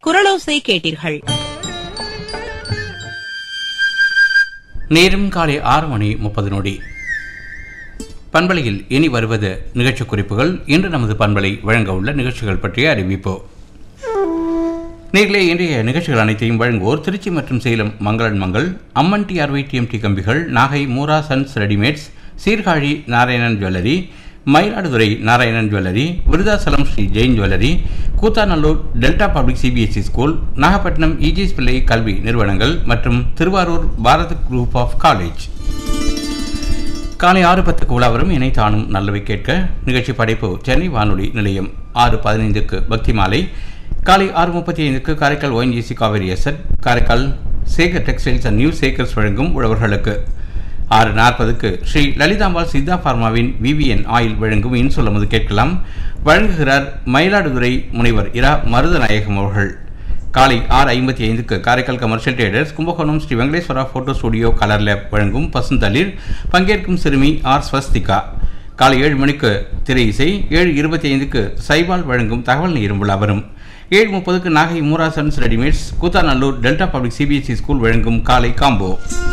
குரலோசை கேட்டீர்கள் நேரம் காலை ஆறு மணி முப்பது நொடி பண்பலையில் இனி வருவது நிகழ்ச்சி குறிப்புகள் இன்று நமது பண்பலை வழங்க உள்ள நிகழ்ச்சிகள் பற்றிய அறிவிப்பு நேர்களே இன்றைய நிகழ்ச்சிகள் அனைத்தையும் வழங்குவோர் திருச்சி மற்றும் சேலம் மங்களன் மங்கள் அம்மன் டிஆர்வை டிஎம்டி கம்பிகள் Nagai Moora sons readymades Sirkazhi Narayanan jewellery Mayiladuthurai Narayanan jewellery Virudhachalam Sri Jain jewellery Koothanallur delta public CBSE school Nagapattinam EGS Pillai கல்வி நிறுவனங்கள் மற்றும் Thiruvarur Bharat group of college காலை ஆறு பத்துக்கு உலாவரும் இணை தானும் நல்லவை கேட்க நிகழ்ச்சி படைப்பு சென்னை வானொலி நிலையம் ஆறு பதினைந்துக்கு பக்தி மாலை காலை ஆறு முப்பத்தி ஐந்துக்கு காரைக்கால் ஓஎன்ஜிசி காவேரி எஸ்எட் Karaikal Sekar textiles and new Sekars வழங்கும் உழவர்களுக்கு ஆறு நாற்பதுக்கு ஸ்ரீ லலிதாம்பாள் சித்தா பார்மாவின் விவிஎன் ஆயில் வழங்கும் இன்சொல்லமுது கேட்கலாம் வழங்குகிறார் மயிலாடுதுறை முனைவர் இரா மருதநாயகம் அவர்கள் காலை ஆறு ஐம்பத்தி ஐந்துக்கு Karaikal commercial traders Kumbakonam Sri Venkateswara photo studio colour lab வழங்கும் பசுந்தளிர் பங்கேற்கும் சிறுமி ஆர் ஸ்வஸ்திகா காலை ஏழு மணிக்கு திரை இசை ஏழு இருபத்தி ஐந்துக்கு சைபால் வழங்கும் தகவல் நீரும்புல வரும் ஏழு முப்பதுக்கு நாகை மூராசன்ஸ் readymades Koothanallur delta public CBSE school வழங்கும் காலை காம்போ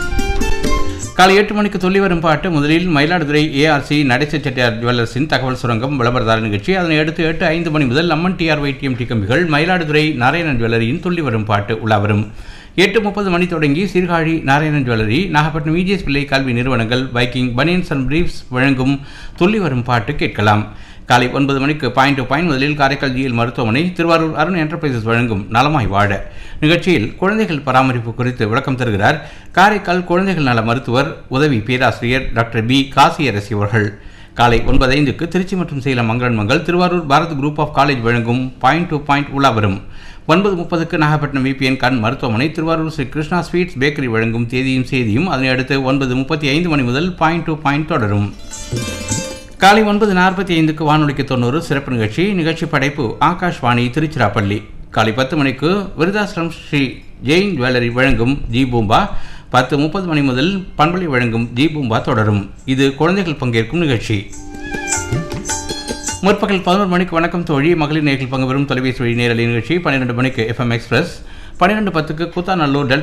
காலை எட்டு மணிக்கு சொல்லி வரும் பாட்டு முதலில் மயிலாடுதுறை ஏஆர்சி நடேச செட்டியார் ஜுவல்லர்ஸின் தகவல் சுரங்கம் விளம்பரதார நிகழ்ச்சி அதனை அடுத்து எட்டு ஐந்து மணி முதல் அம்மன் டிஆர் டிஎம்டி கம்பிகள் மயிலாடுதுறை நாராயணன் ஜுவல்லரியின் துள்ளி வரும் பாட்டு உலாவரும் எட்டு முப்பது மணி தொடங்கி சீர்காழி நாராயணன் ஜுவல்லரி நாகப்பட்டினம் இஜிஎஸ் பிள்ளை கல்வி நிறுவனங்கள் பைக்கிங் பனியன்ஸ் அண்ட் பிரீஃப்ஸ் வழங்கும் துள்ளி வரும் பாட்டு கேட்கலாம் காலை ஒன்பது மணிக்கு பாயிண்ட் டு பாயிண்ட் முதலில் காரைக்கால் ஜிஎல் மருத்துவமனை திருவாரூர் அருண் என்டர்பிரைசஸ் வழங்கும் நலமாய் வாழ நிகழ்ச்சியில் குழந்தைகள் பராமரிப்பு குறித்து விளக்கம் தருகிறார் காரைக்கால் குழந்தைகள் நல மருத்துவர் உதவி பேராசிரியர் டாக்டர் பி காசியரசி அவர்கள் காலை ஒன்பது ஐந்துக்கு திருச்சி மற்றும் சேலம் மங்களன் Mangal Thiruvarur Bharat group of college வழங்கும் பாயிண்ட் டு பாயிண்ட் உலா வரும் ஒன்பது முப்பதுக்கு நாகப்பட்டினம் விபிஎன் கண் மருத்துவமனை திருவாரூர் ஸ்ரீ கிருஷ்ணா ஸ்வீட்ஸ் பேக்கரி வழங்கும் தேதியும் செய்தியும் அதனை அடுத்து ஒன்பது முப்பத்தி ஐந்து மணி முதல் பாயிண்ட் டு பாயிண்ட் தொடரும் காலை ஒன்பது நாற்பத்தி ஐந்துக்கு வானொலிக்கு தொண்ணூறு சிறப்பு நிகழ்ச்சி நிகழ்ச்சி படைப்பு ஆகாஷ்வாணி திருச்சிராப்பள்ளி காலை பத்து மணிக்கு விருதாசிரம் ஸ்ரீ ஜெயின் ஜுவல்லரி வழங்கும் ஜி பூம்பா பத்து முப்பது மணி முதல் பண்பலை வழங்கும் ஜி பூம்பா தொடரும் இது குழந்தைகள் பங்கேற்கும் நிகழ்ச்சி முற்பகல் பதினோரு மணிக்கு வணக்கம் தோழி மகளிர் நேரில் பங்கு பெறும் தொலைபேசி வழி நேரலை நிகழ்ச்சி பன்னிரெண்டு மணிக்கு எஃப்எம் எக்ஸ்பிரஸ் பன்னிரெண்டு பத்துக்கு கூத்தாநல்லூர் டெல்டா